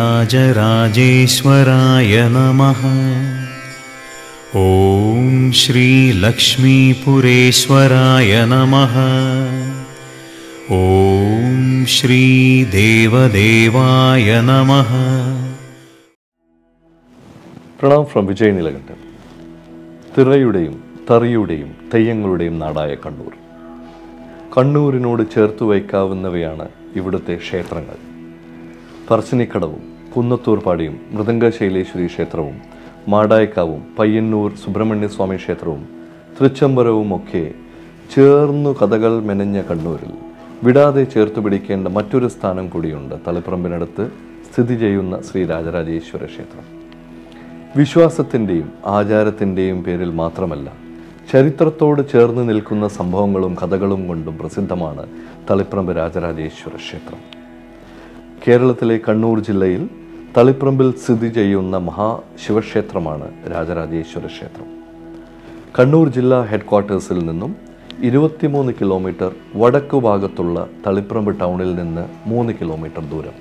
श्रीराजराजेश्वराय नमः ॐ श्रीलक्ष्मीपुरेश्वराय नमः ॐ श्रीदेवदेवाय नमः പ്രണാം ഫ്രം വിജയ് നിലകണ്ഠൻ തിറയുടെയും തറിയുടെയും തെയ്യങ്ങളുടെയും നാടായ കണ്ണൂർ കണ്ണൂരിനോട് ചേർത്ത് വയ്ക്കാവുന്നവയാണ് ഇവിടുത്തെ ക്ഷേത്രങ്ങൾ പറശ്ശിനിക്കടവും കുന്നത്തൂർപ്പാടിയും മൃദംഗശൈലേശ്വരി ക്ഷേത്രവും മാടായിക്കാവും പയ്യന്നൂർ സുബ്രഹ്മണ്യ സ്വാമി ക്ഷേത്രവും തൃച്ചംബരവും ഒക്കെ ചേർന്നു കഥകൾ മെനഞ്ഞ കണ്ണൂരിൽ വിടാതെ ചേർത്ത് പിടിക്കേണ്ട മറ്റൊരു സ്ഥാനം കൂടിയുണ്ട് തളിപ്പറമ്പിനടുത്ത് സ്ഥിതി ചെയ്യുന്ന ശ്രീ രാജരാജേശ്വര ക്ഷേത്രം വിശ്വാസത്തിൻ്റെയും ആചാരത്തിൻ്റെയും പേരിൽ മാത്രമല്ല ചരിത്രത്തോട് ചേർന്ന് നിൽക്കുന്ന സംഭവങ്ങളും കഥകളും കൊണ്ടും പ്രസിദ്ധമാണ് തളിപ്പറമ്പ് രാജരാജേശ്വര ക്ഷേത്രം കേരളത്തിലെ കണ്ണൂർ ജില്ലയിൽ തളിപ്പറമ്പിൽ സ്ഥിതി ചെയ്യുന്ന മഹാശിവക്ഷേത്രമാണ് രാജരാജേശ്വര ക്ഷേത്രം കണ്ണൂർ ജില്ലാ ഹെഡ്ക്വാർട്ടേഴ്സിൽ നിന്നും ഇരുപത്തിമൂന്ന് കിലോമീറ്റർ വടക്കു ഭാഗത്തുള്ള തളിപ്പറമ്പ് ടൗണിൽ നിന്ന് മൂന്ന് കിലോമീറ്റർ ദൂരം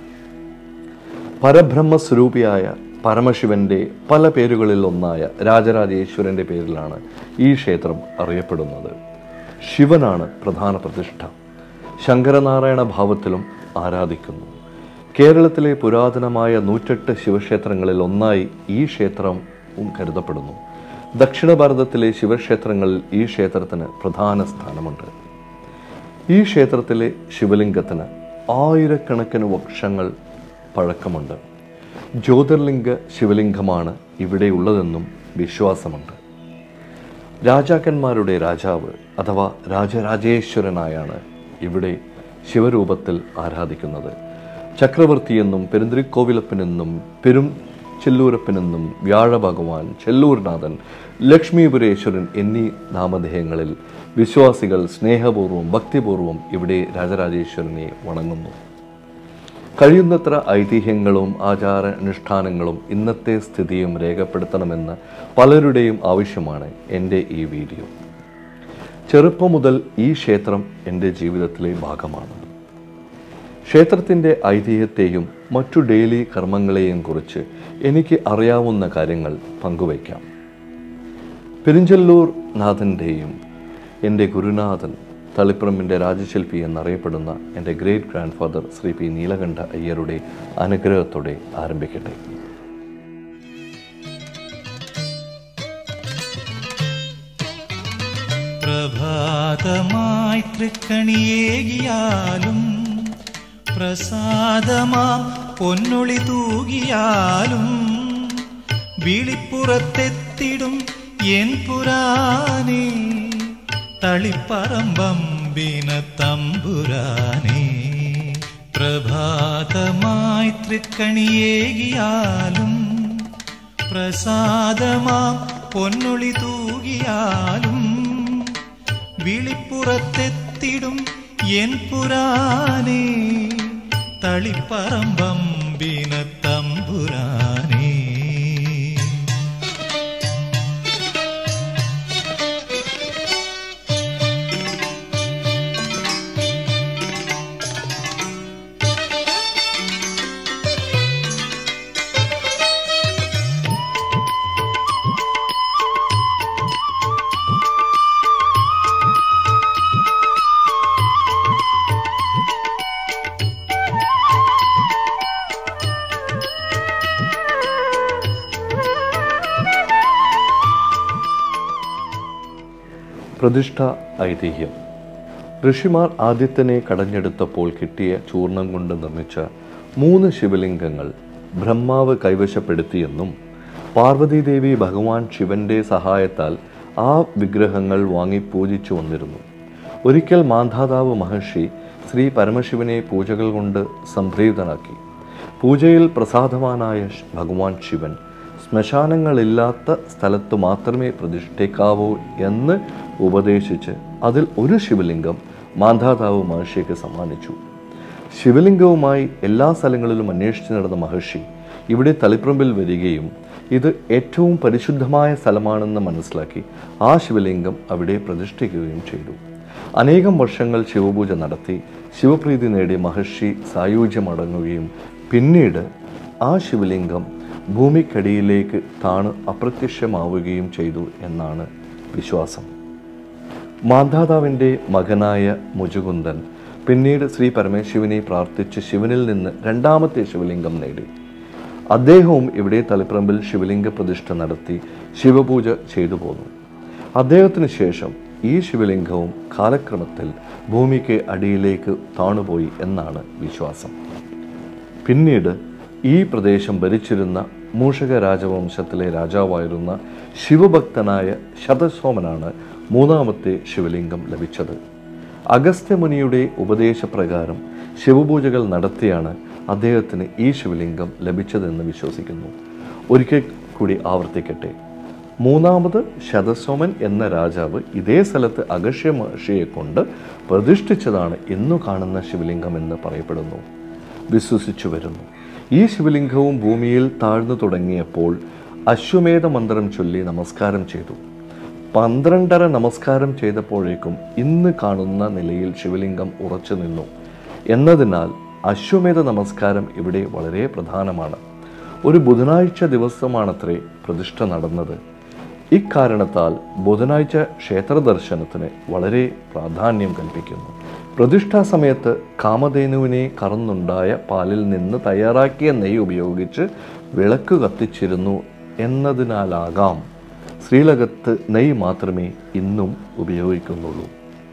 പരബ്രഹ്മസ്വരൂപിയായ പരമശിവന്റെ പല പേരുകളിൽ ഒന്നായ രാജരാജേശ്വരന്റെ പേരിലാണ് ഈ ക്ഷേത്രം അറിയപ്പെടുന്നത് ശിവനാണ് പ്രധാന പ്രതിഷ്ഠ ശങ്കരനാരായണ ഭാവത്തിലും ആരാധിക്കുന്നു കേരളത്തിലെ പുരാതനമായ നൂറ്റെട്ട് ശിവക്ഷേത്രങ്ങളിൽ ഒന്നായി ഈ ക്ഷേത്രവും കരുതപ്പെടുന്നു ദക്ഷിണ ഭാരതത്തിലെ ശിവക്ഷേത്രങ്ങളിൽ ഈ ക്ഷേത്രത്തിന് പ്രധാന സ്ഥാനമുണ്ട് ഈ ക്ഷേത്രത്തിലെ ശിവലിംഗത്തിന് ആയിരക്കണക്കിന് വർഷങ്ങൾ പഴക്കമുണ്ട് ജ്യോതിർലിംഗ ശിവലിംഗമാണ് ഇവിടെ ഉള്ളതെന്നും വിശ്വാസമുണ്ട് രാജാക്കന്മാരുടെ രാജാവ് അഥവാ രാജരാജേശ്വരനായാണ് ഇവിടെ ശിവരൂപത്തിൽ ആരാധിക്കുന്നത് ചക്രവർത്തിയെന്നും പെരുന്തിരിക്കോവിലപ്പനെന്നും പെരും ചെല്ലൂരപ്പനെന്നും വ്യാഴഭഗവാൻ ചെല്ലൂർനാഥൻ ലക്ഷ്മീപുരേശ്വരൻ എന്നീ നാമധേയങ്ങളിൽ വിശ്വാസികൾ സ്നേഹപൂർവ്വം ഭക്തിപൂർവ്വം ഇവിടെ രാജരാജേശ്വരനെ വണങ്ങുന്നു കഴിയുന്നത്ര ഐതിഹ്യങ്ങളും ആചാര അനുഷ്ഠാനങ്ങളും ഇന്നത്തെ സ്ഥിതിയും രേഖപ്പെടുത്തണമെന്ന് പലരുടെയും ആവശ്യമാണ് എൻ്റെ ഈ വീഡിയോ ചെറുപ്പം മുതൽ ഈ ക്ഷേത്രം എൻ്റെ ജീവിതത്തിലെ ഭാഗമാണ് ക്ഷേത്രത്തിൻ്റെ ഐതിഹ്യത്തെയും മറ്റു ഡെയിലി കർമ്മങ്ങളെയും കുറിച്ച് എനിക്ക് അറിയാവുന്ന കാര്യങ്ങൾ പങ്കുവയ്ക്കാം പെരിഞ്ചല്ലൂർ നാഥൻ്റെയും എൻ്റെ ഗുരുനാഥൻ തളിപ്പറമ്പിൻ്റെ രാജശില്പി എന്നറിയപ്പെടുന്ന എൻ്റെ great grandfather Shri P Neelakanta അയ്യരുടെ അനുഗ്രഹത്തോടെ ആരംഭിക്കട്ടെ പ്രഭാതമായി തൃക്കണിയേകിയാലും പ്രസാദമാം പൊന്നൊളി തൂകിയാലും വിളിപ്പുറത്തെത്തിടും എൻ പുരാനേ തളിപ്പറമ്പമ്പിന തമ്പുരാനേ പ്രഭാതമായി തൃക്കണിയേകിയാലും പ്രസാദമാം പൊന്നൊളി തൂകിയാലും വിളിപ്പുറത്തെത്തിടും എൻ പുരാനേ തളിപ്പറമ്പമ്പിന തമ്പുരാനേ പ്രതിഷ്ഠ ഐതിഹ്യം ഋഷിമാർ ആദിത്യനെ കടഞ്ഞെടുത്തപ്പോൾ കിട്ടിയ ചൂർണം കൊണ്ട് നിർമ്മിച്ച മൂന്ന് ശിവലിംഗങ്ങൾ ബ്രഹ്മാവ് കൈവശപ്പെടുത്തിയെന്നും പാർവതീദേവി ഭഗവാൻ ശിവന്റെ സഹായത്താൽ ആ വിഗ്രഹങ്ങൾ വാങ്ങി പൂജിച്ചു വന്നിരുന്നു ഒരിക്കൽ മാന്ധാതാവ് മഹർഷി ശ്രീ പരമശിവനെ പൂജകൾ കൊണ്ട് സംപ്രീതനാക്കി പൂജയിൽ പ്രസാദവാനായ ശ്- ഭഗവാൻ ശിവൻ ശ്മശാനങ്ങളില്ലാത്ത സ്ഥലത്ത് മാത്രമേ പ്രതിഷ്ഠിക്കാവൂ എന്ന് ഉപദേശിച്ച് അതിൽ ഒരു ശിവലിംഗം മാന്ധാതാവ് മഹർഷിക്ക് സമ്മാനിച്ചു ശിവലിംഗവുമായി എല്ലാ സ്ഥലങ്ങളിലും അന്വേഷിച്ച് നടന്ന മഹർഷി ഇവിടെ തളിപ്പറമ്പിൽ വരികയും ഇത് ഏറ്റവും പരിശുദ്ധമായ സ്ഥലമാണെന്ന് മനസ്സിലാക്കി ആ ശിവലിംഗം അവിടെ പ്രതിഷ്ഠിക്കുകയും ചെയ്തു അനേകം വർഷങ്ങൾ ശിവപൂജ നടത്തി ശിവപ്രീതി നേടി മഹർഷി സായുജ്യമടങ്ങുകയും പിന്നീട് ആ ശിവലിംഗം ഭൂമിക്കടിയിലേക്ക് താണ് അപ്രത്യക്ഷമാവുകയും ചെയ്തു എന്നാണ് വിശ്വാസം മാന്ധാതാവിൻ്റെ മകനായ മുജുകുന്ദൻ പിന്നീട് ശ്രീ പരമേശ്വരനെ പ്രാർത്ഥിച്ച് ശിവനിൽ നിന്ന് രണ്ടാമത്തെ ശിവലിംഗം നേടി അദ്ദേഹവും ഇവിടെ തളിപ്പറമ്പിൽ ശിവലിംഗ പ്രതിഷ്ഠ നടത്തി ശിവപൂജ ചെയ്തു പോന്നു അദ്ദേഹത്തിന് ശേഷം ഈ ശിവലിംഗവും കാലക്രമത്തിൽ ഭൂമിക്ക് അടിയിലേക്ക് താണുപോയി എന്നാണ് വിശ്വാസം പിന്നീട് ഈ പ്രദേശം ഭരിച്ചിരുന്ന മൂഷക രാജവംശത്തിലെ രാജാവായിരുന്ന ശിവഭക്തനായ ശതസോമനാണ് മൂന്നാമത്തെ ശിവലിംഗം ലഭിച്ചത് അഗസ്ത്യമുനിയുടെ ഉപദേശപ്രകാരം ശിവപൂജകൾ നടത്തിയാണ് അദ്ദേഹത്തിന് ഈ ശിവലിംഗം ലഭിച്ചതെന്ന് വിശ്വസിക്കുന്നു ഒരിക്കൽ കൂടി ആവർത്തിക്കട്ടെ മൂന്നാമത് ശതസോമൻ എന്ന രാജാവ് ഇതേ സ്ഥലത്ത് അഗസ്ത്യ മഹർഷിയെ കൊണ്ട് പ്രതിഷ്ഠിച്ചതാണ് ഇന്നു കാണുന്ന ശിവലിംഗം എന്ന് പറയപ്പെടുന്നു വിശ്വസിച്ചു വരുന്നു ഈ ശിവലിംഗവും ഭൂമിയിൽ താഴ്ന്നു തുടങ്ങിയപ്പോൾ അശ്വമേധ മന്ത്രം ചൊല്ലി നമസ്കാരം ചെയ്തു പന്ത്രണ്ടര നമസ്കാരം ചെയ്തപ്പോഴേക്കും ഇന്ന് കാണുന്ന നിലയിൽ ശിവലിംഗം ഉറച്ചു നിന്നു എന്നതിനാൽ അശ്വമേധ നമസ്കാരം ഇവിടെ വളരെ പ്രധാനമാണ് ഒരു ബുധനാഴ്ച ദിവസമാണത്രേ പ്രതിഷ്ഠ നടന്നത് ഇക്കാരണത്താൽ ബുധനാഴ്ച ക്ഷേത്ര ദർശനത്തിന് വളരെ പ്രാധാന്യം കൽപ്പിക്കുന്നു പ്രതിഷ്ഠാ സമയത്ത് കാമധേനുവിനെ കറന്നുണ്ടായ പാലിൽ നിന്ന് തയ്യാറാക്കിയ നെയ്യ് ഉപയോഗിച്ച് വിളക്ക് കത്തിച്ചിരുന്നു എന്നതിനാലാകാം ശ്രീലകത്ത് നെയ്യ് മാത്രമേ ഇന്നും ഉപയോഗിക്കുന്നുള്ളൂ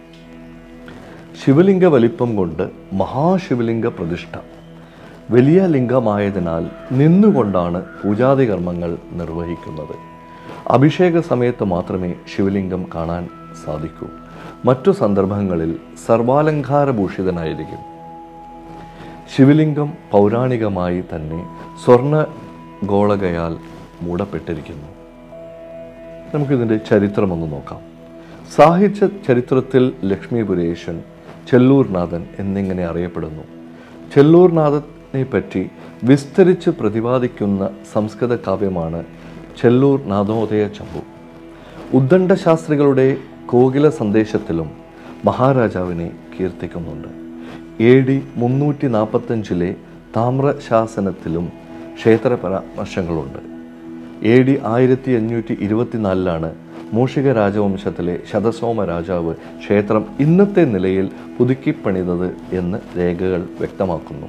ശിവലിംഗ വലിപ്പം കൊണ്ട് മഹാശിവലിംഗ പ്രതിഷ്ഠ വലിയ ലിംഗമായതിനാൽ നിന്നുകൊണ്ടാണ് പൂജാതി കർമ്മങ്ങൾ നിർവഹിക്കുന്നത് അഭിഷേക സമയത്ത് മാത്രമേ ശിവലിംഗം കാണാൻ സാധിക്കൂ മറ്റു സന്ദർഭങ്ങളിൽ സർവാലങ്കാരഭൂഷിതനായിരിക്കും ശിവലിംഗം പൗരാണികമായി തന്നെ സ്വർണ്ണ ഗോളകയാൽ മൂടപ്പെട്ടിരിക്കുന്നു നമുക്കിതിൻ്റെ ചരിത്രമൊന്ന് നോക്കാം സാഹിത്യ ചരിത്രത്തിൽ ലക്ഷ്മീപുരേശൻ ചെല്ലൂർനാഥൻ എന്നിങ്ങനെ അറിയപ്പെടുന്നു ചെല്ലൂർനാഥനെ പറ്റി വിസ്തരിച്ച് പ്രതിപാദിക്കുന്ന സംസ്കൃത കാവ്യമാണ് ചെല്ലൂർ നാഥോദയ ചമ്പു ഉദ്ദണ്ഡശാസ്ത്രികളുടെ കോകില സന്ദേശത്തിലും മഹാരാജാവിനെ കീർത്തിക്കുന്നുണ്ട് എ ഡി മുന്നൂറ്റി നാൽപ്പത്തഞ്ചിലെ താമ്രശാസനത്തിലും ക്ഷേത്ര പരാമർശങ്ങളുണ്ട് എ ഡി ആയിരത്തി അഞ്ഞൂറ്റി ഇരുപത്തിനാലിലാണ് മൂഷിക രാജവംശത്തിലെ ശതസോമ രാജാവ് ക്ഷേത്രം ഇന്നത്തെ നിലയിൽ പുതുക്കിപ്പണിതത് എന്ന് രേഖകൾ വ്യക്തമാക്കുന്നു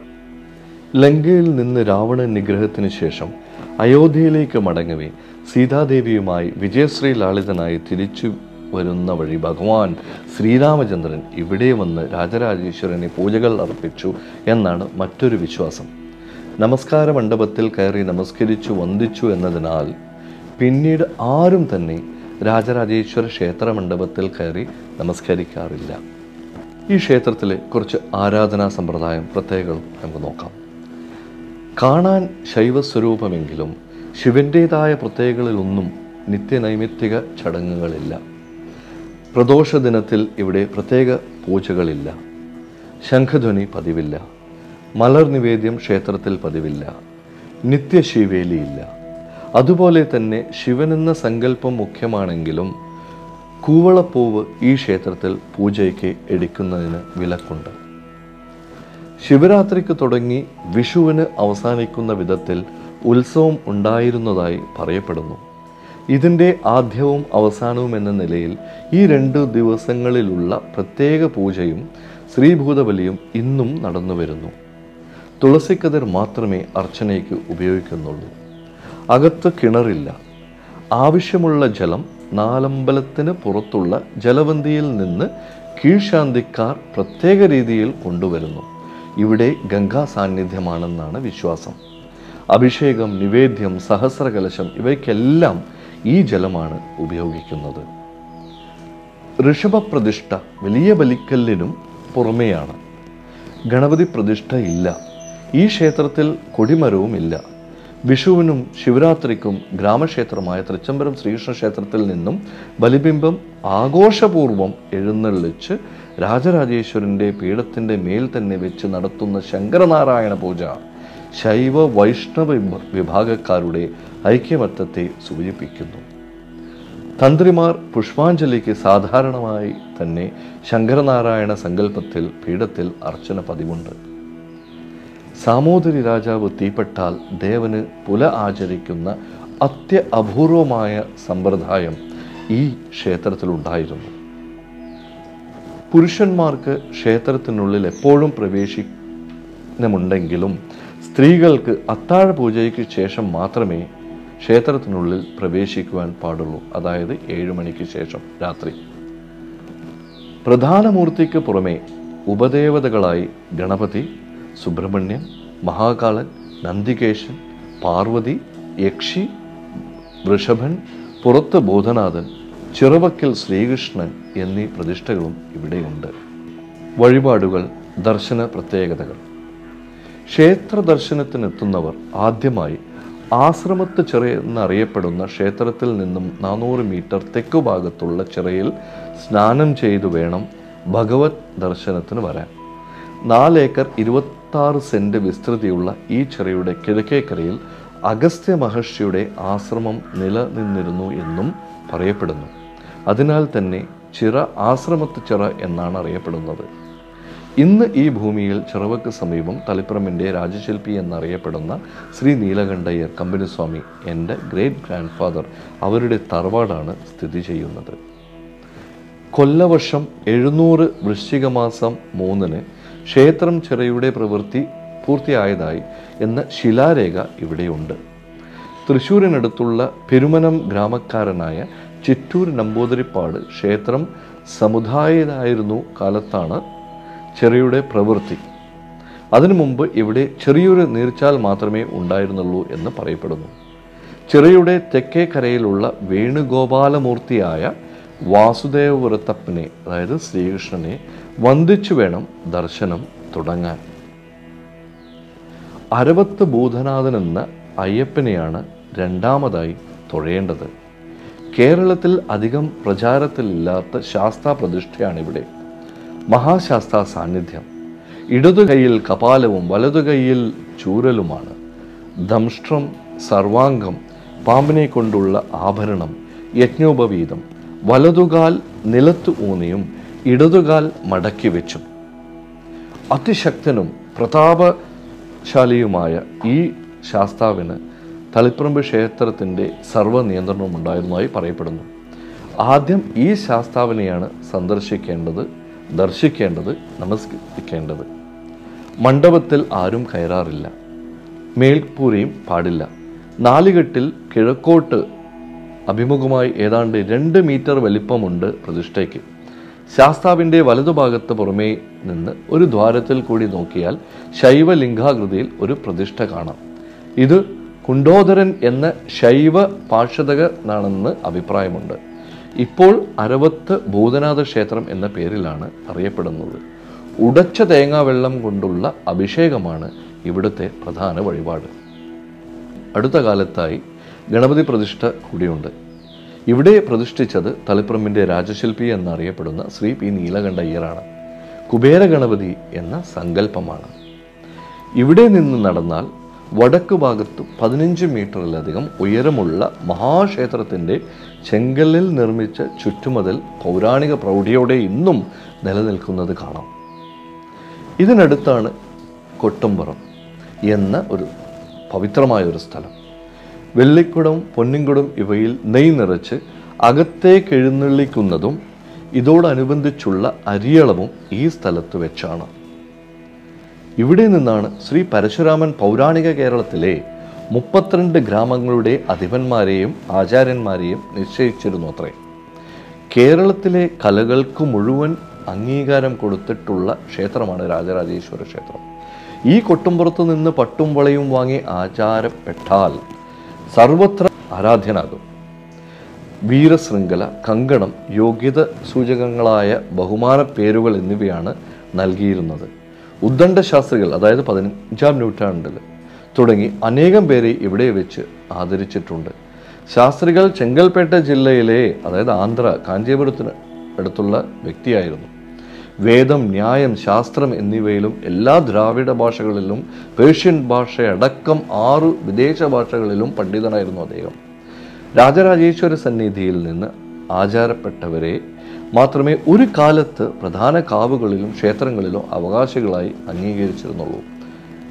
ലങ്കയിൽ നിന്ന് രാവണ നിഗ്രഹത്തിന് ശേഷം അയോധ്യയിലേക്ക് മടങ്ങവേ സീതാദേവിയുമായി വിജയശ്രീ ലാളിതനായി തിരിച്ചു വരുന്ന വഴി ഭഗവാൻ ശ്രീരാമചന്ദ്രൻ ഇവിടെ വന്ന് രാജരാജേശ്വരനെ പൂജകൾ അർപ്പിച്ചു എന്നാണ് മറ്റൊരു വിശ്വാസം നമസ്കാര മണ്ഡപത്തിൽ കയറി നമസ്കരിച്ചു വന്ദിച്ചു എന്നതിനാൽ പിന്നീട് ആരും തന്നെ രാജരാജേശ്വര ക്ഷേത്ര മണ്ഡപത്തിൽ കയറി നമസ്കരിക്കാറില്ല ഈ ക്ഷേത്രത്തിലെ കുറച്ച് ആരാധനാ സമ്പ്രദായം പ്രത്യേകം നമുക്ക് നോക്കാം കാണാൻ ശൈവസ്വരൂപമെങ്കിലും ശിവൻ്റേതായ പ്രത്യേകതകളിലൊന്നും നിത്യനൈമിത്തിക ചടങ്ങുകളില്ല പ്രദോഷ ദിനത്തിൽ ഇവിടെ പ്രത്യേക പൂജകളില്ല ശംഖധ്വനി പതിവില്ല മലർ നിവേദ്യം ക്ഷേത്രത്തിൽ പതിവില്ല നിത്യശിവേലിയില്ല അതുപോലെ തന്നെ ശിവനെന്ന സങ്കല്പം മുഖ്യമാണെങ്കിലും കൂവളപ്പൂവ് ഈ ക്ഷേത്രത്തിൽ പൂജയ്ക്ക് എടുക്കുന്നതിന് വിലക്കുണ്ട് ശിവരാത്രിക്ക് തുടങ്ങി വിഷുവിന് അവസാനിക്കുന്ന വിധത്തിൽ ഉത്സവം ഉണ്ടായിരുന്നതായി പറയപ്പെടുന്നു ഇതിൻ്റെ ആദ്യവും അവസാനവും എന്ന നിലയിൽ ഈ രണ്ട് ദിവസങ്ങളിലുള്ള പ്രത്യേക പൂജയും ശ്രീഭൂതബലിയും ഇന്നും നടന്നു വരുന്നു തുളസിക്കതിർ മാത്രമേ അർച്ചനയ്ക്ക് ഉപയോഗിക്കുന്നുള്ളൂ അകത്ത് കിണറില്ല ആവശ്യമുള്ള ജലം നാലമ്പലത്തിന് പുറത്തുള്ള ജലവന്തിയിൽ നിന്ന് കീഴ്ശാന്തിക്കാർ പ്രത്യേക രീതിയിൽ കൊണ്ടുവരുന്നു ഇവിടെ ഗംഗാ സാന്നിധ്യമാണെന്നാണ് വിശ്വാസം അഭിഷേകം നിവേദ്യം സഹസ്രകലശം ഇവയ്ക്കെല്ലാം ഈ ജലമാണ് ഉപയോഗിക്കുന്നത് ഋഷഭപ്രതിഷ്ഠ വലിയ ബലിക്കല്ലിനും പുറമെയാണ് ഗണപതി പ്രതിഷ്ഠ ഇല്ല ഈ ക്ഷേത്രത്തിൽ കൊടിമരവും ഇല്ല വിഷുവിനും ശിവരാത്രിക്കും ഗ്രാമക്ഷേത്രമായ തൃച്ചംബരം ശ്രീകൃഷ്ണ ക്ഷേത്രത്തിൽ നിന്നും ബലിബിംബം ആഘോഷപൂർവം എഴുന്നള്ളിച്ച് രാജരാജേശ്വരൻ്റെ പീഠത്തിൻ്റെ മേൽ തന്നെ വെച്ച് നടത്തുന്ന ശങ്കരനാരായണ പൂജ ശൈവ വൈഷ്ണവ വിഭ- വിഭാഗക്കാരുടെ ഐക്യമത്യത്തെ സൂചിപ്പിക്കുന്നു തന്ത്രിമാർ പുഷ്പാഞ്ജലിക്ക് സാധാരണമായി തന്നെ ശങ്കരനാരായണ സങ്കല്പത്തിൽ പീഠത്തിൽ അർച്ചന പതിവുണ്ട് സാമൂതിരി രാജാവ് തീപ്പെട്ടാൽ ദേവന് പുല ആചരിക്കുന്ന അത്യ അപൂർവമായ സമ്പ്രദായം ഈ ക്ഷേത്രത്തിലുണ്ടായിരുന്നു പുരുഷന്മാർക്ക് ക്ഷേത്രത്തിനുള്ളിൽ എപ്പോഴും പ്രവേശനമുണ്ടെങ്കിലും സ്ത്രീകൾക്ക് അത്താഴ പൂജയ്ക്ക് ശേഷം മാത്രമേ ക്ഷേത്രത്തിനുള്ളിൽ പ്രവേശിക്കുവാൻ പാടുള്ളൂ അതായത് ഏഴു മണിക്ക് ശേഷം രാത്രി പ്രധാന മൂർത്തിക്ക് പുറമെ ഉപദേവതകളായി ഗണപതി സുബ്രഹ്മണ്യൻ മഹാകാളൻ നന്ദികേശൻ പാർവതി യക്ഷി വൃഷഭൻ പുറത്ത് ബോധനാഥൻ ചിറവക്കൽ ശ്രീകൃഷ്ണൻ എന്നീ പ്രതിഷ്ഠകളും ഇവിടെയുണ്ട് വഴിപാടുകൾ ദർശന പ്രത്യേകതകൾ ക്ഷേത്ര ദർശനത്തിനെത്തുന്നവർ ആദ്യമായി ആശ്രമത്ത് ചിറ എന്നറിയപ്പെടുന്ന ക്ഷേത്രത്തിൽ നിന്നും നാനൂറ് മീറ്റർ തെക്കുഭാഗത്തുള്ള ചിറയിൽ സ്നാനം ചെയ്തു വേണം ഭഗവത് ദർശനത്തിന് വരാൻ നാലേക്കർ ഇരുപത്താറ് സെന്റ് വിസ്തൃതിയുള്ള ഈ ചിറയുടെ കിഴക്കേക്കരയിൽ അഗസ്ത്യ മഹർഷിയുടെ ആശ്രമം നിലനിന്നിരുന്നു എന്നും പറയപ്പെടുന്നു അതിനാൽ തന്നെ ചിറ ആശ്രമത്ത് ചിറ എന്നാണ് അറിയപ്പെടുന്നത് ഇന്ന് ഈ ഭൂമിയിൽ ചിറവക്ക് സമീപം തളിപ്പറമ്പിൻ്റെ രാജശില്പി എന്നറിയപ്പെടുന്ന ശ്രീ നീലകണ്ഠയ്യർ കമ്പനിസ്വാമി എൻ്റെ ഗ്രേറ്റ് ഗ്രാൻഡ് ഫാദർ അവരുടെ തറവാടാണ് സ്ഥിതി ചെയ്യുന്നത് കൊല്ലവർഷം എഴുന്നൂറ് വൃശ്ചിക മാസം മൂന്നിന് ക്ഷേത്രം ചിറയുടെ പ്രവൃത്തി പൂർത്തിയായതായി എന്ന ശിലാരേഖ ഇവിടെയുണ്ട് തൃശ്ശൂരിനടുത്തുള്ള പെരുമനം ഗ്രാമക്കാരനായ ചിറ്റൂർ നമ്പൂതിരിപ്പാട് ക്ഷേത്രം സമുദായതായിരുന്നു കാലത്താണ് ചെറിയുടെ പ്രവൃത്തി അതിനു മുമ്പ് ഇവിടെ ചെറിയൊരു നീർച്ചാൽ മാത്രമേ ഉണ്ടായിരുന്നുള്ളൂ എന്ന് പറയപ്പെടുന്നു ചെറിയുടെ തെക്കേ കരയിലുള്ള വേണുഗോപാലമൂർത്തിയായ വാസുദേവവൃത്തപ്പനെ അതായത് ശ്രീകൃഷ്ണനെ വന്ദിച്ചു വേണം ദർശനം തുടങ്ങാൻ അരവത്ത് ഭൂതനാഥൻ എന്ന അയ്യപ്പനെയാണ് രണ്ടാമതായി തൊഴേണ്ടത് കേരളത്തിൽ അധികം പ്രചാരത്തിലില്ലാത്ത ശാസ്താ പ്രതിഷ്ഠയാണിവിടെ മഹാശാസ്താ സാന്നിധ്യം ഇടതു കൈയിൽ കപാലവും വലതു കൈയിൽ ചൂരലുമാണ് ദംഷ്ട്രം സർവാംഗം പാമ്പിനെ കൊണ്ടുള്ള ആഭരണം യജ്ഞോപവീതം വലതുകാൽ നിലത്ത് ഊന്നിയും ഇടതുകാൽ മടക്കി വെച്ചും അതിശക്തനും പ്രതാപശാലിയുമായ ഈ ശാസ്താവിന് തളിപ്പറമ്പ് ക്ഷേത്രത്തിൻ്റെ സർവ്വ നിയന്ത്രണവും ഉണ്ടായിരുന്നതായി പറയപ്പെടുന്നു ആദ്യം ഈ ശാസ്താവിനെയാണ് സന്ദർശിക്കേണ്ടത് ദർശിക്കേണ്ടത് നമസ്കരിക്കേണ്ടത് മണ്ഡപത്തിൽ ആരും കയറാറില്ല മേൽപ്പൂരയും പാടില്ല നാലുകെട്ടിൽ കിഴക്കോട്ട് അഭിമുഖമായി ഏതാണ്ട് രണ്ട് മീറ്റർ വലിപ്പമുണ്ട് പ്രതിഷ്ഠയ്ക്ക് ശാസ്താവിൻ്റെ വലതുഭാഗത്ത് പുറമേ നിന്ന് ഒരു ദ്വാരത്തിൽ കൂടി നോക്കിയാൽ ശൈവലിംഗാകൃതിയിൽ ഒരു പ്രതിഷ്ഠ കാണാം ഇത് കുണ്ടോദരൻ എന്ന ശൈവ പാർഷദകനാണെന്ന് അഭിപ്രായമുണ്ട് ഇപ്പോൾ അരവത്ത് ഭൂതനാഥ ക്ഷേത്രം എന്ന പേരിലാണ് അറിയപ്പെടുന്നത് ഉടച്ച തേങ്ങാവെള്ളം കൊണ്ടുള്ള അഭിഷേകമാണ് ഇവിടുത്തെ പ്രധാന വഴിപാട് അടുത്ത കാലത്തായി ഗണപതി പ്രതിഷ്ഠ കൂടിയുണ്ട് ഇവിടെ പ്രതിഷ്ഠിച്ചത് തളിപ്പറമ്പിൻ്റെ രാജശില്പി എന്നറിയപ്പെടുന്ന ശ്രീ പി നീലകണ്ഠ അയ്യറാണ് കുബേര ഗണപതി എന്ന സങ്കല്പമാണ് ഇവിടെ നിന്ന് നടന്നാൽ വടക്ക് ഭാഗത്ത് പതിനഞ്ച് മീറ്ററിലധികം ഉയരമുള്ള മഹാക്ഷേത്രത്തിൻ്റെ ചെങ്കല്ലിൽ നിർമ്മിച്ച ചുറ്റുമതിൽ പൗരാണിക പ്രൗഢിയോടെ ഇന്നും നിലനിൽക്കുന്നത് കാണാം ഇതിനടുത്താണ് കൊട്ടുംപുറം എന്ന ഒരു പവിത്രമായ ഒരു സ്ഥലം വെള്ളിക്കുടം പൊന്നിൻകുടം ഇവയിൽ നെയ് നിറച്ച് അകത്തേക്ക് എഴുന്നള്ളിക്കുന്നതും ഇതോടനുബന്ധിച്ചുള്ള അരിയളവും ഈ സ്ഥലത്ത് വെച്ചാണ് ഇവിടെ നിന്നാണ് ശ്രീ പരശുരാമൻ പൗരാണിക കേരളത്തിലെ മുപ്പത്തിരണ്ട് ഗ്രാമങ്ങളുടെ അധിപന്മാരെയും ആചാര്യന്മാരെയും നിശ്ചയിച്ചിരുന്നു അത്രേ കേരളത്തിലെ കലകൾക്ക് മുഴുവൻ അംഗീകാരം കൊടുത്തിട്ടുള്ള ക്ഷേത്രമാണ് രാജരാജേശ്വര ക്ഷേത്രം ഈ കൊട്ടുംപുറത്ത് നിന്ന് പട്ടും വളയും വാങ്ങി ആചാരപ്പെട്ടാൽ സർവത്ര ആരാധ്യനാകും വീരശൃംഖല കങ്കണം യോഗ്യത സൂചകങ്ങളായ ബഹുമാന പേരുകൾ എന്നിവയാണ് നൽകിയിരുന്നത് ഉദ്ദണ്ഡ ശാസ്ത്രികൾ അതായത് പതിനഞ്ചാം നൂറ്റാണ്ടിൽ തുടങ്ങി അനേകം പേരെ ഇവിടെ വെച്ച് ആദരിച്ചിട്ടുണ്ട് ശാസ്ത്രികൾ ചെങ്കൽപ്പേട്ട ജില്ലയിലെ അതായത് ആന്ധ്ര കാഞ്ചീപുരത്തിന് അടുത്തുള്ള വ്യക്തിയായിരുന്നു വേദം ന്യായം ശാസ്ത്രം എന്നിവയിലും എല്ലാ ദ്രാവിഡ ഭാഷകളിലും പേർഷ്യൻ ഭാഷയടക്കം ആറ് വിദേശ ഭാഷകളിലും പണ്ഡിതനായിരുന്നു അദ്ദേഹം രാജരാജേശ്വര സന്നിധിയിൽ നിന്ന് ആചാരപ്പെട്ടവരെ മാത്രമേ ഒരു കാലത്ത് പ്രധാന കാവുകളിലും ക്ഷേത്രങ്ങളിലും അവകാശികളായി അംഗീകരിച്ചിരുന്നുള്ളൂ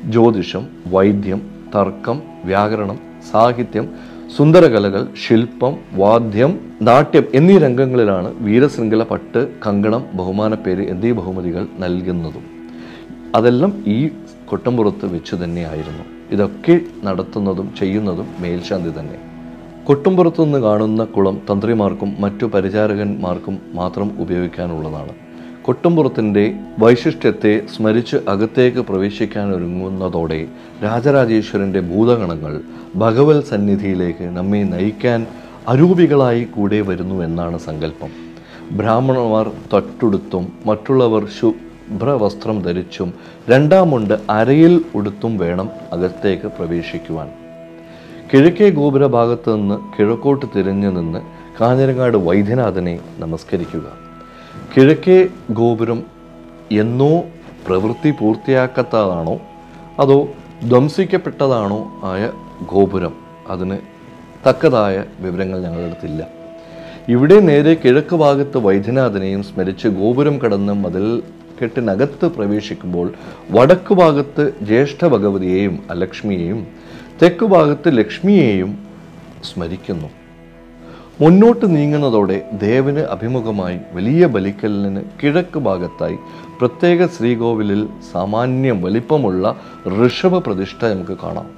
ജ്യോതിഷം വൈദ്യം തർക്കം വ്യാകരണം സാഹിത്യം സുന്ദരകലകൾ ശില്പം വാദ്യം നാട്യം എന്നീ രംഗങ്ങളിലാണ് വീരശൃംഖല പട്ട് കങ്കണം ബഹുമാനപ്പേര് എന്നീ ബഹുമതികൾ നൽകുന്നതും അതെല്ലാം ഈ കൊട്ടമ്പുറത്ത് വെച്ച് തന്നെയായിരുന്നു ഇതൊക്കെ നടത്തുന്നതും ചെയ്യുന്നതും മേൽശാന്തി തന്നെ കൊട്ടുംപുറത്തു നിന്ന് കാണുന്ന കുളം തന്ത്രിമാർക്കും മറ്റു പരിചാരകന്മാർക്കും മാത്രം ഉപയോഗിക്കാനുള്ളതാണ് കൊട്ടുംപുറത്തിൻ്റെ വൈശിഷ്ട്യത്തെ സ്മരിച്ച് അകത്തേക്ക് പ്രവേശിക്കാൻ ഒരുങ്ങുന്നതോടെ രാജരാജേശ്വരൻ്റെ ഭൂതഗണങ്ങൾ ഭഗവത് സന്നിധിയിലേക്ക് നമ്മെ നയിക്കാൻ അരൂപികളായി കൂടെ വരുന്നു എന്നാണ് സങ്കല്പം ബ്രാഹ്മണന്മാർ തൊട്ടുടുത്തും മറ്റുള്ളവർ ശുഭ്രവസ്ത്രം ധരിച്ചും രണ്ടാമുണ്ട് അരയിൽ ഉടുത്തും വേണം അകത്തേക്ക് പ്രവേശിക്കുവാൻ കിഴക്കേ ഗോപുര ഭാഗത്ത് നിന്ന് കിഴക്കോട്ട് തിരിഞ്ഞു നിന്ന് കാഞ്ഞിരങ്ങാട് വൈദ്യനാഥനെ നമസ്കരിക്കുക കിഴക്കേ ഗോപുരം എന്നോ പ്രവൃത്തി പൂർത്തിയാക്കാത്തതാണോ അതോ ധ്വംസിക്കപ്പെട്ടതാണോ ആയ ഗോപുരം അതിന് തക്കതായ വിവരങ്ങൾ ഞങ്ങളുടെ അടുത്തില്ല ഇവിടെ നേരെ കിഴക്ക് ഭാഗത്ത് വൈദ്യനാഥനെയും സ്മരിച്ച് ഗോപുരം കടന്ന് മതിൽ കെട്ടിനകത്ത് പ്രവേശിക്കുമ്പോൾ വടക്ക് ഭാഗത്ത് ജ്യേഷ്ഠ ഭഗവതിയെയും അലക്ഷ്മിയെയും തെക്ക് ഭാഗത്ത് ലക്ഷ്മിയെയും സ്മരിക്കുന്നു മുന്നോട്ട് നീങ്ങുന്നതോടെ ദേവന് അഭിമുഖമായി വലിയ ബലിക്കലിന് കിഴക്ക് ഭാഗത്തായി പ്രത്യേക ശ്രീകോവിലിൽ സാമാന്യം വലിപ്പമുള്ള ഋഷഭ പ്രതിഷ്ഠ നമുക്ക് കാണാം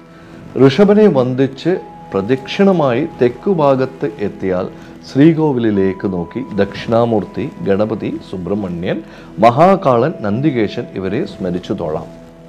ഋഷഭനെ വന്ദിച്ച് പ്രദക്ഷിണമായി തെക്കു ഭാഗത്ത് എത്തിയാൽ ശ്രീകോവിലിലേക്ക് നോക്കി ദക്ഷിണാമൂർത്തി ഗണപതി സുബ്രഹ്മണ്യൻ മഹാകാളൻ നന്ദികേശൻ ഇവരെ സ്മരിച്ചു തൊഴാം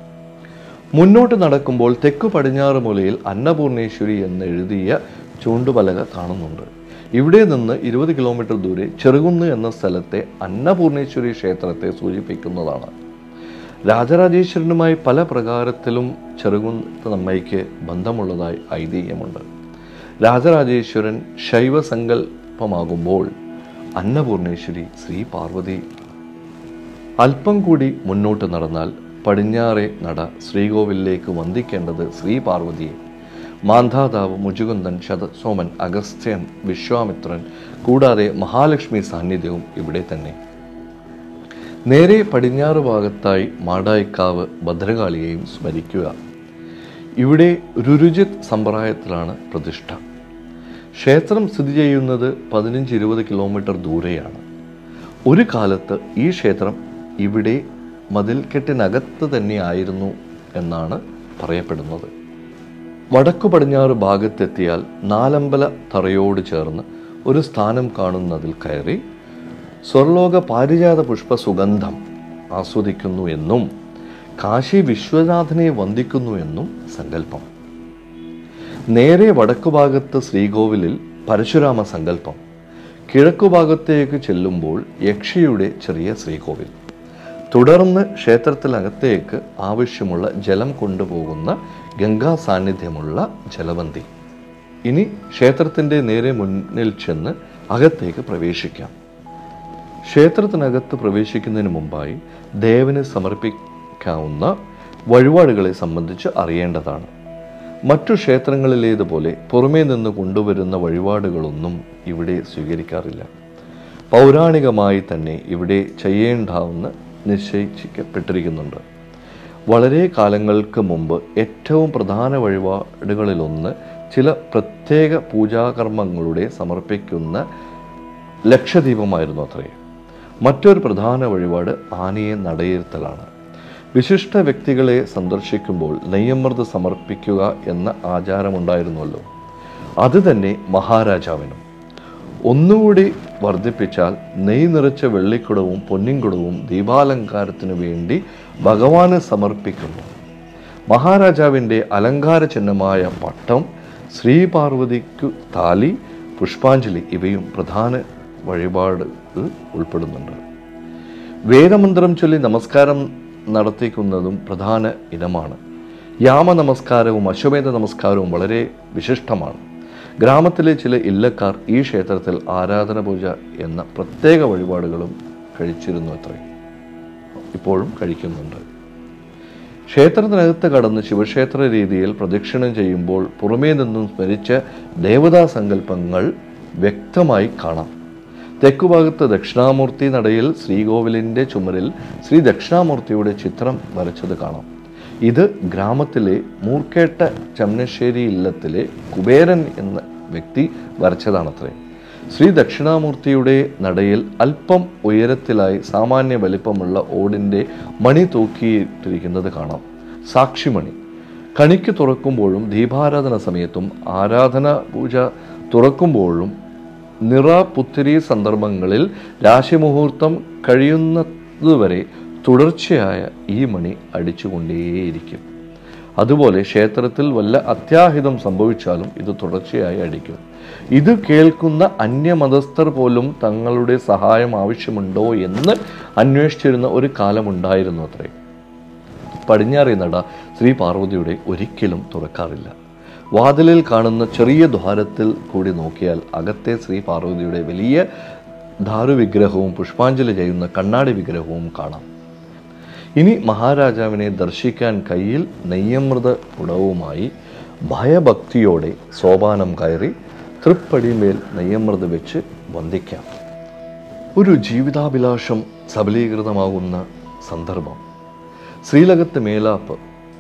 മുന്നോട്ട് നടക്കുമ്പോൾ തെക്കു പടിഞ്ഞാറ് മൂലയിൽ അന്നപൂർണേശ്വരി എന്ന് എഴുതിയ ചൂണ്ടുപലക കാണുന്നുണ്ട് ഇവിടെ നിന്ന് ഇരുപത് കിലോമീറ്റർ ദൂരെ ചെറുകുന്ന് എന്ന സ്ഥലത്തെ അന്നപൂർണേശ്വരി ക്ഷേത്രത്തെ സൂചിപ്പിക്കുന്നതാണ് രാജരാജേശ്വരനുമായി പല പ്രകാരത്തിലും ചെറുകുന്നത്ത് നമ്മയ്ക്ക് ബന്ധമുള്ളതായി ഐതിഹ്യമുണ്ട് രാജരാജേശ്വരൻ ശൈവസങ്കല്പമാകുമ്പോൾ അന്നപൂർണേശ്വരി ശ്രീ പാർവതി അല്പം കൂടി മുന്നോട്ട് നടന്നാൽ പടിഞ്ഞാറെ നട ശ്രീകോവിലേക്ക് വന്ദിക്കേണ്ടത് ശ്രീ പാർവതിയെ മാന്ധാതാവ് മുജുകുന്ദൻ ശതസോമൻ അഗസ്ത്യൻ വിശ്വാമിത്രൻ കൂടാതെ മഹാലക്ഷ്മി സാന്നിധ്യവും ഇവിടെ തന്നെ നേരെ പടിഞ്ഞാറ് ഭാഗത്തായി മാടായിക്കാവ് ഭദ്രകാളിയെയും സ്മരിക്കുക ഇവിടെ രുരുജിത് സമ്പ്രദായത്തിലാണ് പ്രതിഷ്ഠ ക്ഷേത്രം സ്ഥിതി ചെയ്യുന്നത് പതിനഞ്ച് ഇരുപത് കിലോമീറ്റർ ദൂരെയാണ് ഒരു കാലത്ത് ഈ ക്ഷേത്രം ഇവിടെ മതിൽക്കെട്ടിനകത്ത് തന്നെയായിരുന്നു എന്നാണ് പറയപ്പെടുന്നത് വടക്കു പടിഞ്ഞാറ് ഭാഗത്തെത്തിയാൽ നാലമ്പല തറയോട് ചേർന്ന് ഒരു സ്ഥാനം കാണുന്നതിൽ കയറി സ്വർലോക പാരിജാത പുഷ്പ സുഗന്ധം ആസ്വദിക്കുന്നു എന്നും കാശി വിശ്വനാഥനെ വന്ദിക്കുന്നു എന്നും സങ്കല്പം നേരെ വടക്കുഭാഗത്ത് ശ്രീകോവിലിൽ പരശുരാമ സങ്കല്പം കിഴക്കുഭാഗത്തേക്ക് ചെല്ലുമ്പോൾ യക്ഷിയുടെ ചെറിയ ശ്രീകോവിൽ തുടർന്ന് ക്ഷേത്രത്തിനകത്തേക്ക് ആവശ്യമുള്ള ജലം കൊണ്ടുപോകുന്ന ഗംഗാ സാന്നിധ്യമുള്ള ജലബന്തി ഇനി ക്ഷേത്രത്തിൻ്റെ നേരെ മുന്നിൽ ചെന്ന് അകത്തേക്ക് പ്രവേശിക്കാം ക്ഷേത്രത്തിനകത്ത് പ്രവേശിക്കുന്നതിന് മുമ്പായി ദേവന് സമർപ്പിക്കാവുന്ന വഴിപാടുകളെ സംബന്ധിച്ച് അറിയേണ്ടതാണ് മറ്റു ക്ഷേത്രങ്ങളിലേതുപോലെ പുറമേ നിന്ന് കൊണ്ടുവരുന്ന വഴിപാടുകളൊന്നും ഇവിടെ സ്വീകരിക്കാറില്ല പൗരാണികമായി തന്നെ ഇവിടെ ചെയ്യേണ്ടാവുന്ന നിശ്ചയിക്കപ്പെട്ടിരിക്കുന്നുണ്ട് വളരെ കാലങ്ങൾക്ക് മുമ്പ് ഏറ്റവും പ്രധാന വഴിപാടുകളിലൊന്ന് ചില പ്രത്യേക പൂജാകർമ്മങ്ങളുടെ സമർപ്പിക്കുന്ന ലക്ഷദീപമായിരുന്നു അത്രേ മറ്റൊരു പ്രധാന വഴിപാട് ആനയെ നടയിരുത്തലാണ് വിശിഷ്ട വ്യക്തികളെ സന്ദർശിക്കുമ്പോൾ നെയ്യമൃത് സമർപ്പിക്കുക എന്ന ആചാരമുണ്ടായിരുന്നുവല്ലോ അത് തന്നെ മഹാരാജാവിനും ഒന്നുകൂടി വർദ്ധിപ്പിച്ചാൽ നെയ് നിറച്ച വെള്ളിക്കുടവും പൊന്നിൻകുടവും ദീപാലങ്കാരത്തിനു വേണ്ടി ഭഗവാന് സമർപ്പിക്കുന്നു മഹാരാജാവിൻ്റെ അലങ്കാര ചിഹ്നമായ പട്ടം ശ്രീപാർവതിക്കു താലി പുഷ്പാഞ്ജലി ഇവയും പ്രധാന വഴിപാട് ഉൾപ്പെടുന്നുണ്ട് വേദമന്ത്രം ചൊല്ലി നമസ്കാരം നടത്തിക്കുന്നതും പ്രധാന ഇനമാണ് യാമ നമസ്കാരവും അശ്വമേധ നമസ്കാരവും വളരെ വിശിഷ്ടമാണ് ഗ്രാമത്തിലെ ചില ഇല്ലക്കാർ ഈ ക്ഷേത്രത്തിൽ ആരാധന പൂജ എന്ന പ്രത്യേക വഴിപാടുകളും കഴിച്ചിരുന്നു അത്രേ ഇപ്പോഴും കഴിക്കുന്നുണ്ട് ക്ഷേത്രത്തിനകത്ത് കടന്ന് ശിവക്ഷേത്ര രീതിയിൽ പ്രദക്ഷിണം ചെയ്യുമ്പോൾ പുറമേ നിന്നും സ്മരിച്ച ദേവതാ സങ്കല്പങ്ങൾ വ്യക്തമായി കാണാം തെക്കുഭാഗത്ത് ദക്ഷിണാമൂർത്തി നടയിൽ ശ്രീകോവിലിൻ്റെ ചുമരിൽ ശ്രീ ദക്ഷിണാമൂർത്തിയുടെ ചിത്രം വരച്ചത് കാണാം ഇത് ഗ്രാമത്തിലെ മൂർക്കേട്ട ചമ്മശ്ശേരി ഇല്ലത്തിലെ കുബേരൻ എന്ന വ്യക്തി വരച്ചതാണത്രേ ശ്രീ ദക്ഷിണാമൂർത്തിയുടെ നടയിൽ അല്പം ഉയരത്തിലായി സാമാന്യ വലിപ്പമുള്ള ഓടിൻ്റെ മണി തൂക്കിയിട്ടിരിക്കുന്നത് കാണാം സാക്ഷിമണി കണിക്ക് തുറക്കുമ്പോഴും ദീപാരാധന സമയത്തും ആരാധന പൂജ തുറക്കുമ്പോഴും നിറ പുത്തിരി സന്ദർഭങ്ങളിൽ രാശിമുഹൂർത്തം കഴിയുന്നതുവരെ തുടർച്ചയായ ഈ മണി അടിച്ചുകൊണ്ടേയിരിക്കും അതുപോലെ ക്ഷേത്രത്തിൽ വല്ല അത്യാഹിതം സംഭവിച്ചാലും ഇത് തുടർച്ചയായി അടിക്കും ഇത് കേൾക്കുന്ന അന്യമതസ്ഥർ പോലും തങ്ങളുടെ സഹായം ആവശ്യമുണ്ടോ എന്ന് അന്വേഷിച്ചിരുന്ന ഒരു കാലമുണ്ടായിരുന്നു അത്രേ പടിഞ്ഞാറേ നട ശ്രീ പാർവതിയുടെ ഒരിക്കലും തുറക്കാറില്ല വാതിലിൽ കാണുന്ന ചെറിയ ദ്വാരത്തിൽ കൂടി നോക്കിയാൽ അകത്തെ ശ്രീ പാർവതിയുടെ വലിയ ധാരുവിഗ്രഹവും പുഷ്പാഞ്ജലി ചെയ്യുന്ന കണ്ണാടി വിഗ്രഹവും കാണാം ഇനി മഹാരാജാവിനെ ദർശിക്കാൻ കയ്യിൽ നെയ്യമൃത കുടവുമായി ഭയഭക്തിയോടെ സോപാനം കയറി തൃപ്പടിമേൽ നെയ്യമൃത വെച്ച് വന്ദിക്കാം ഒരു ജീവിതാഭിലാഷം സബലീകൃതമാകുന്ന സന്ദർഭം ശ്രീലകത്ത് മേലാപ്പ്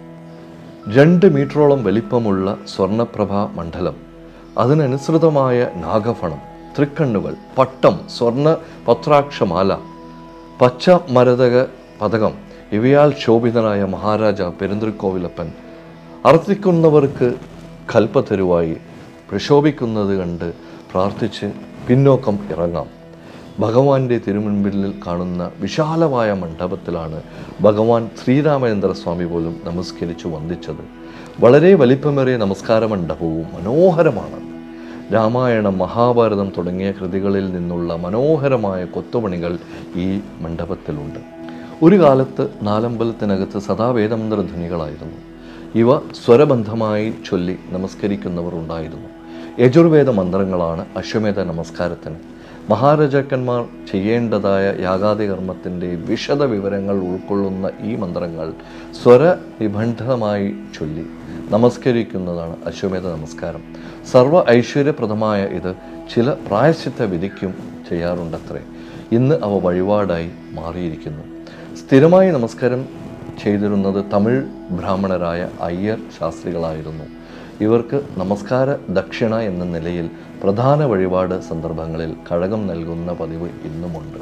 രണ്ട് മീറ്ററോളം വലിപ്പമുള്ള സ്വർണപ്രഭ മണ്ഡലം അതിനനുസൃതമായ നാഗഫണം തൃക്കണ്ണുകൾ പട്ടം സ്വർണ പത്രാക്ഷമാല പച്ച മരതക പതകം ഇവയാൽ ശോഭിതനായ മഹാരാജ പെരുന്തൃക്കോവിലപ്പൻ അർത്ഥിക്കുന്നവർക്ക് കൽപ്പത്തരുവായി പ്രക്ഷോഭിക്കുന്നത് കണ്ട് പ്രാർത്ഥിച്ച് പിന്നോക്കം ഇറങ്ങാം ഭഗവാന്റെ തിരുമുൻപിൽ കാണുന്ന വിശാലമായ മണ്ഡപത്തിലാണ് ഭഗവാൻ ശ്രീരാമചന്ദ്ര സ്വാമി പോലും നമസ്കരിച്ചു വന്ദിച്ചത് വളരെ വലിപ്പമേറിയ നമസ്കാര മണ്ഡപവും മനോഹരമാണ് രാമായണം മഹാഭാരതം തുടങ്ങിയ കൃതികളിൽ നിന്നുള്ള മനോഹരമായ കൊത്തുപണികൾ ഈ മണ്ഡപത്തിലുണ്ട് ഒരു കാലത്ത് നാലമ്പലത്തിനകത്ത് സദാ വേദമന്ത്ര ധ്വനികളായിരുന്നു ഇവ സ്വരബന്ധമായി ചൊല്ലി നമസ്കരിക്കുന്നവർ ഉണ്ടായിരുന്നു യജുർവേദ മന്ത്രങ്ങളാണ് അശ്വമേധ നമസ്കാരത്തിന് മഹാരാജാക്കന്മാർ ചെയ്യേണ്ടതായ യാഗാദി കർമ്മത്തിൻ്റെ വിശദ വിവരങ്ങൾ ഉൾക്കൊള്ളുന്ന ഈ മന്ത്രങ്ങൾ സ്വര നിബന്ധമായി ചൊല്ലി നമസ്കരിക്കുന്നതാണ് അശ്വമേധ നമസ്കാരം സർവ ഐശ്വര്യപ്രദമായ ഇത് ചില പ്രായശ്ചിത്ത വിധിക്കും ചെയ്യാറുണ്ടത്രേ ഇന്ന് അവ വഴിപാടായി മാറിയിരിക്കുന്നു സ്ഥിരമായി നമസ്കാരം ചെയ്തിരുന്നത് തമിഴ് ബ്രാഹ്മണരായ അയ്യർ ശാസ്ത്രികളായിരുന്നു ഇവർക്ക് നമസ്കാര ദക്ഷിണ എന്ന നിലയിൽ പ്രധാന വഴിപാട് സന്ദർഭങ്ങളിൽ കഴകം നൽകുന്ന പതിവ് ഇന്നുമുണ്ട്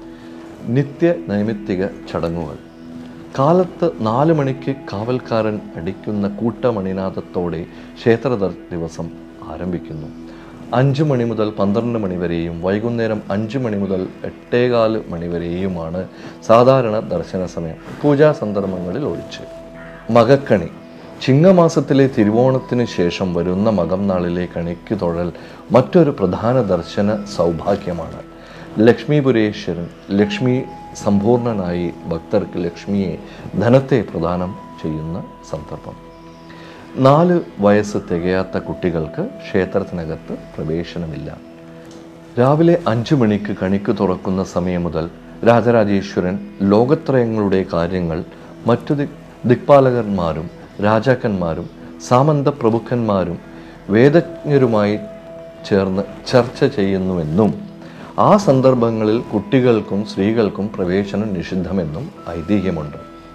നിത്യ നൈമിത്തിക ചടങ്ങുകൾ കാലത്ത് നാല് മണിക്ക് കാവൽക്കാരൻ അടിക്കുന്ന കൂട്ടമണിനാഥത്തോടെ ക്ഷേത്ര ദർ- ദിവസം ആരംഭിക്കുന്നു അഞ്ച് മണി മുതൽ പന്ത്രണ്ട് മണി വരെയും വൈകുന്നേരം അഞ്ച് മണി മുതൽ എട്ടേകാല് മണി വരെയുമാണ് സാധാരണ ദർശന സമയം പൂജാ സന്ദർഭങ്ങളിൽ ഒഴിച്ച് മകക്കണി ചിങ്ങമാസത്തിലെ തിരുവോണത്തിന് ശേഷം വരുന്ന മകം നാളിലെ കണിക്ക് തൊഴൽ മറ്റൊരു പ്രധാന ദർശന സൗഭാഗ്യമാണ് ലക്ഷ്മീപുരേശ്വരൻ ലക്ഷ്മി സമ്പൂർണനായി ഭക്തർക്ക് ലക്ഷ്മിയെ ധനത്തെ പ്രദാനം ചെയ്യുന്ന സന്ദർഭം നാല് വയസ്സ് തികയാത്ത കുട്ടികൾക്ക് ക്ഷേത്രത്തിനകത്ത് പ്രവേശനമില്ല രാവിലെ അഞ്ചു മണിക്ക് കണിക്ക് തുറക്കുന്ന സമയം മുതൽ രാജരാജേശ്വരൻ ലോകത്രയങ്ങളുടെ കാര്യങ്ങൾ മറ്റു ദിക് ദിക്പാലകന്മാരും രാജാക്കന്മാരും സാമന്ത പ്രഭുക്കന്മാരും വേദജ്ഞരുമായി ചേർന്ന് ചർച്ച ചെയ്യുന്നുവെന്നും ആ സന്ദർഭങ്ങളിൽ കുട്ടികൾക്കും സ്ത്രീകൾക്കും പ്രവേശനം നിഷിദ്ധമെന്നും ഐതിഹ്യമുണ്ട്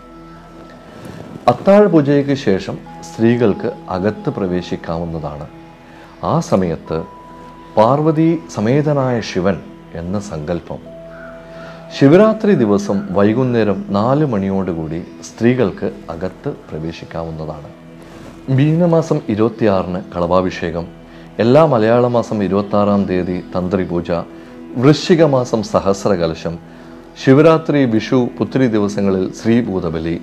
അത്താഴ പൂജയ്ക്ക് ശേഷം സ്ത്രീകൾക്ക് അകത്ത് പ്രവേശിക്കാവുന്നതാണ് ആ സമയത്ത് പാർവതി സമേതനായ ശിവൻ എന്ന സങ്കല്പം ശിവരാത്രി ദിവസം വൈകുന്നേരം നാല് മണിയോടുകൂടി സ്ത്രീകൾക്ക് അകത്ത് പ്രവേശിക്കാവുന്നതാണ് മീനമാസം ഇരുപത്തിയാറിന് കളഭാഭിഷേകം എല്ലാ മലയാള മാസം ഇരുപത്തി ആറാം തീയതി തന്ത്രി പൂജ വൃശ്ചിക മാസം സഹസ്രകലശം ശിവരാത്രി വിഷു പുത്രി ദിവസങ്ങളിൽ ശ്രീഭൂതബലി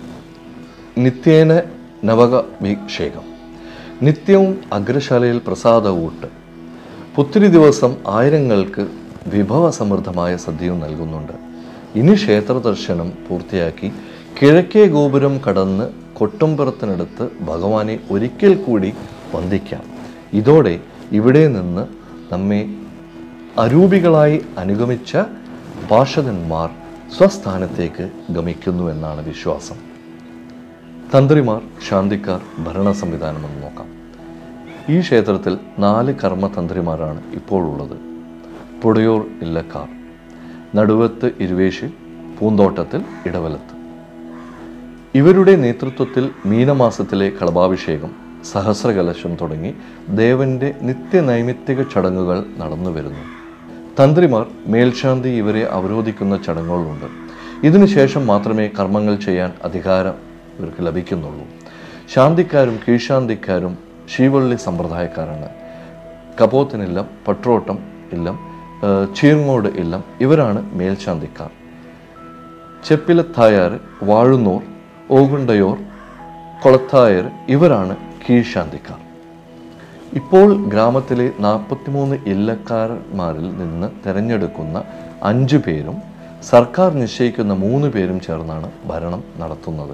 നിത്യേന നവകാഭിഷേകം നിത്യവും അഗ്രശാലയിൽ പ്രസാദ ഊട്ട് പുത്തിരി ദിവസം ആയിരങ്ങൾക്ക് വിഭവസമൃദ്ധമായ സദ്യയും നൽകുന്നുണ്ട് ഇനി ക്ഷേത്ര ദർശനം പൂർത്തിയാക്കി കിഴക്കേ ഗോപുരം കടന്ന് കൊട്ടുംപുറത്തിനടുത്ത് ഭഗവാനെ ഒരിക്കൽ കൂടി വന്ദിക്കാം ഇതോടെ ഇവിടെ നിന്ന് നമ്മെ അരൂപികളായി അനുഗമിച്ച പാർഷദന്മാർ സ്വസ്ഥാനത്തേക്ക് ഗമിക്കുന്നു എന്നാണ് വിശ്വാസം തന്ത്രിമാർ ശാന്തിക്കാർ ഭരണ സംവിധാനം എന്ന് നോക്കാം ഈ ക്ഷേത്രത്തിൽ നാല് കർമ്മതന്ത്രിമാരാണ് ഇപ്പോൾ ഉള്ളത് പുടയൂർ ഇല്ലക്കാർ നടുവത്ത് ഇരുവേശിൽ പൂന്തോട്ടത്തിൽ ഇടവലത്ത് ഇവരുടെ നേതൃത്വത്തിൽ മീനമാസത്തിലെ കളഭാഭിഷേകം സഹസ്രകലശം തുടങ്ങി ദേവന്റെ നിത്യനൈമിത്തിക ചടങ്ങുകൾ നടന്നു വരുന്നു തന്ത്രിമാർ മേൽശാന്തി ഇവരെ അവരോധിക്കുന്ന ചടങ്ങുകളുണ്ട് ഇതിനുശേഷം മാത്രമേ കർമ്മങ്ങൾ ചെയ്യാൻ അധികാരം ഇവർക്ക് ലഭിക്കുന്നുള്ളൂ ശാന്തിക്കാരും കീഴ്ശാന്തിക്കാരും ശീവള്ളി സമ്പ്രദായക്കാരാണ് കപോത്തിനില്ലം പട്രോട്ടം ഇല്ലം ഏഹ് ചീർങ്ങോട് ഇല്ലം ഇവരാണ് മേൽശാന്തിക്കാർ ചെപ്പിലത്തായാർ വാഴുന്നോർ ഓകുണ്ടയോർ കൊളത്തായർ ഇവരാണ് കീഴ്ശാന്തിക്കാർ ഇപ്പോൾ ഗ്രാമത്തിലെ നാൽപ്പത്തിമൂന്ന് ഇല്ലക്കാരന്മാരിൽ നിന്ന് തിരഞ്ഞെടുക്കുന്ന അഞ്ചു പേരും സർക്കാർ നിശ്ചയിക്കുന്ന മൂന്ന് പേരും ചേർന്നാണ് ഭരണം നടത്തുന്നത്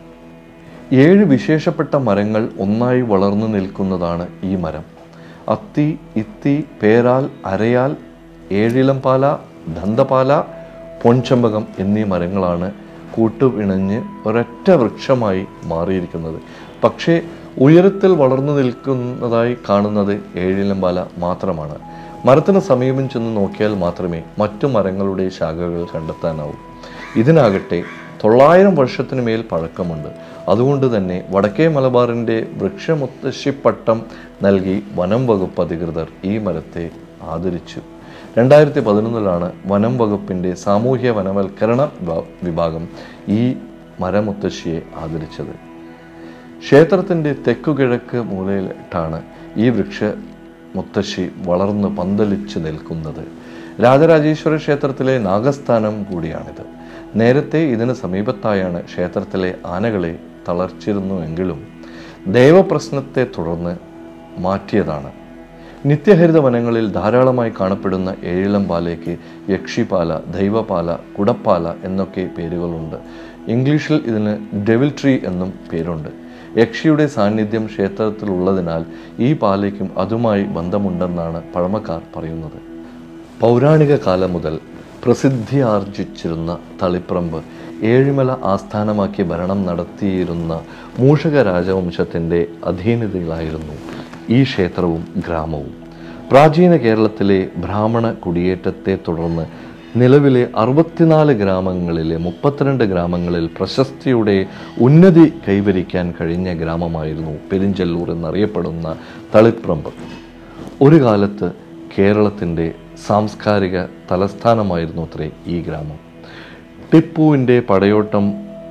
ഏഴ് വിശേഷപ്പെട്ട മരങ്ങൾ ഒന്നായി വളർന്നു നിൽക്കുന്നതാണ് ഈ മരം അത്തി ഇത്തി പേരാൽ അരയാൽ ഏഴിലംപാല ദന്തപാല പൊൻചമ്പകം എന്നീ മരങ്ങളാണ് കൂട്ടുപിണഞ്ഞ് ഒരൊറ്റ വൃക്ഷമായി മാറിയിരിക്കുന്നത് പക്ഷേ ഉയരത്തിൽ വളർന്നു നിൽക്കുന്നതായി കാണുന്നത് ഏഴിലംപാല മാത്രമാണ് മരത്തിന് സമീപം ചെന്ന് നോക്കിയാൽ മാത്രമേ മറ്റു മരങ്ങളുടെ ശാഖകൾ കണ്ടെത്താനാവൂ ഇതിനാകട്ടെ തൊള്ളായിരം വർഷത്തിന് മേൽ പഴക്കമുണ്ട് അതുകൊണ്ട് തന്നെ വടക്കേ മലബാറിൻ്റെ വൃക്ഷമുത്തശ്ശിപ്പട്ടം നൽകി വനം വകുപ്പ് അധികൃതർ ഈ മരത്തെ ആദരിച്ചു രണ്ടായിരത്തി പതിനൊന്നിലാണ് വനം വകുപ്പിൻ്റെ സാമൂഹ്യ വനവൽക്കരണ വിഭാ- വിഭാഗം ഈ മരമുത്തശ്ശിയെ ആദരിച്ചത് ക്ഷേത്രത്തിൻ്റെ തെക്കുകിഴക്ക് മൂലയിലിട്ടാണ് ഈ വൃക്ഷ മുത്തശ്ശി വളർന്ന് പന്തലിച്ച് നിൽക്കുന്നത് രാജരാജേശ്വര ക്ഷേത്രത്തിലെ നാഗസ്ഥാനം കൂടിയാണിത് നേരത്തെ ഇതിന് സമീപത്തായാണ് ക്ഷേത്രത്തിലെ ആനകളെ തളർച്ചിരുന്നുവെങ്കിലും ദൈവപ്രശ്നത്തെ തുടർന്ന് മാറ്റിയതാണ് നിത്യഹരിത വനങ്ങളിൽ ധാരാളമായി കാണപ്പെടുന്ന ഏഴിലം പാലയ്ക്ക് യക്ഷിപാല ദൈവപാല കുടപ്പാല എന്നൊക്കെ പേരുകളുണ്ട് ഇംഗ്ലീഷിൽ ഇതിന് ഡെവിൽ ട്രീ എന്നും പേരുണ്ട് യക്ഷിയുടെ സാന്നിധ്യം ക്ഷേത്രത്തിലുള്ളതിനാൽ ഈ പാലയ്ക്കും അതുമായി ബന്ധമുണ്ടെന്നാണ് പഴമക്കാർ പറയുന്നത് പൗരാണിക കാലം മുതൽ പ്രസിദ്ധിയാർജിച്ചിരുന്ന തളിപ്രമ്പ് ഏഴിമല ആസ്ഥാനമാക്കി ഭരണം നടത്തിയിരുന്ന മൂഷക രാജവംശത്തിൻ്റെ അധീനതയിലായിരുന്നു ഈ ക്ഷേത്രവും ഗ്രാമവും പ്രാചീന കേരളത്തിലെ ബ്രാഹ്മണ കുടിയേറ്റത്തെ തുടർന്ന് നിലവിലെ അറുപത്തിനാല് ഗ്രാമങ്ങളിലെ മുപ്പത്തിരണ്ട് ഗ്രാമങ്ങളിൽ പ്രശസ്തിയുടെ ഉന്നതി കൈവരിക്കാൻ കഴിഞ്ഞ ഗ്രാമമായിരുന്നു പെരിഞ്ചല്ലൂർ എന്നറിയപ്പെടുന്ന തളിപ്രമ്പ് ഒരു കാലത്ത് കേരളത്തിൻ്റെ സാംസ്കാരിക തലസ്ഥാനമായിരുന്നു അത്രേ ഈ ഗ്രാമം ടിപ്പുവിൻ്റെ പടയോട്ടം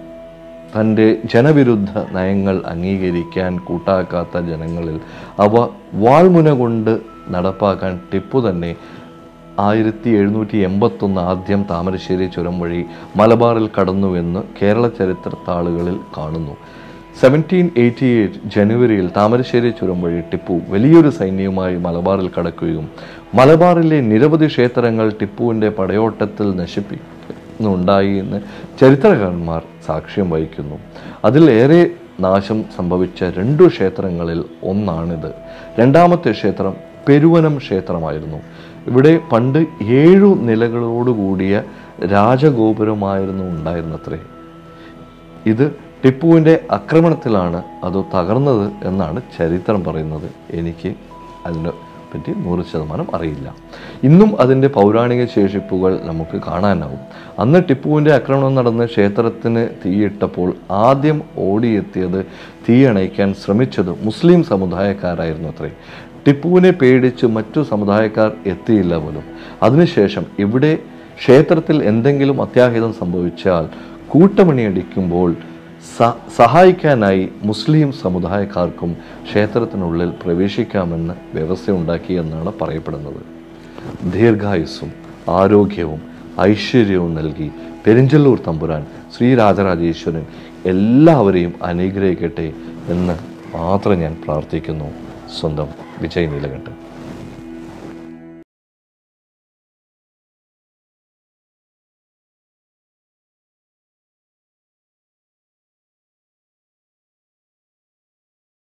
തൻ്റെ ജനവിരുദ്ധ നയങ്ങൾ അംഗീകരിക്കാൻ കൂട്ടാക്കാത്ത ജനങ്ങളിൽ അവ വാൾമുന കൊണ്ട് നടപ്പാക്കാൻ ടിപ്പു തന്നെ ആയിരത്തി എഴുന്നൂറ്റി എൺപത്തൊന്ന് ആദ്യം താമരശ്ശേരി ചുരം വഴി മലബാറിൽ കടന്നുവെന്ന് കേരള ചരിത്രത്താളുകളിൽ കാണുന്നു സെവൻറ്റീൻ എയ്റ്റി എയ്റ്റ് ജനുവരിയിൽ താമരശ്ശേരി ചുരം വഴി ടിപ്പു വലിയൊരു സൈന്യവുമായി മലബാറിൽ കടക്കുകയും മലബാറിലെ നിരവധി ക്ഷേത്രങ്ങൾ ടിപ്പുവിൻ്റെ പടയോട്ടത്തിൽ നശിപ്പിക്കുന്നുണ്ടായി എന്ന് ചരിത്രകാരന്മാർ സാക്ഷ്യം വഹിക്കുന്നു അതിലേറെ നാശം സംഭവിച്ച രണ്ടു ക്ഷേത്രങ്ങളിൽ ഒന്നാണിത് രണ്ടാമത്തെ ക്ഷേത്രം പെരുവനം ക്ഷേത്രമായിരുന്നു ഇവിടെ പണ്ട് ഏഴു നിലകളോടുകൂടിയ രാജഗോപുരമായിരുന്നു ഉണ്ടായിരുന്നത്രേ ഇത് ടിപ്പുവിൻ്റെ ആക്രമണത്തിലാണ് അത് തകർന്നത് എന്നാണ് ചരിത്രം പറയുന്നത് എനിക്ക് അതിനെ പറ്റി നൂറ് ശതമാനം അറിയില്ല ഇന്നും അതിൻ്റെ പൗരാണിക ശേഷിപ്പുകൾ നമുക്ക് കാണാനാവും അന്ന് ടിപ്പുവിൻ്റെ ആക്രമണം നടന്ന് ക്ഷേത്രത്തിന് തീയിട്ടപ്പോൾ ആദ്യം ഓടിയെത്തിയത് തീയണയ്ക്കാൻ ശ്രമിച്ചത് മുസ്ലിം സമുദായക്കാരായിരുന്നു അത്രേ ടിപ്പുവിനെ പേടിച്ച് മറ്റു സമുദായക്കാർ എത്തിയില്ല പോലും അതിനുശേഷം ഇവിടെ ക്ഷേത്രത്തിൽ എന്തെങ്കിലും അത്യാഹിതം സംഭവിച്ചാൽ കൂട്ടമണിയടിക്കുമ്പോൾ സ സഹായിക്കാനായി മുസ്ലിം സമുദായക്കാർക്കും ക്ഷേത്രത്തിനുള്ളിൽ പ്രവേശിക്കാമെന്ന് വ്യവസ്ഥയുണ്ടാക്കി എന്നാണ് പറയപ്പെടുന്നത് ദീർഘായുസ്സും ആരോഗ്യവും ഐശ്വര്യവും നൽകി പെരിഞ്ചല്ലൂർ തമ്പുരാൻ ശ്രീരാജരാജേശ്വരൻ എല്ലാവരെയും അനുഗ്രഹിക്കട്ടെ എന്ന് മാത്രം ഞാൻ പ്രാർത്ഥിക്കുന്നു സ്വന്തം വിജയ് നീലകണ്ഠൻ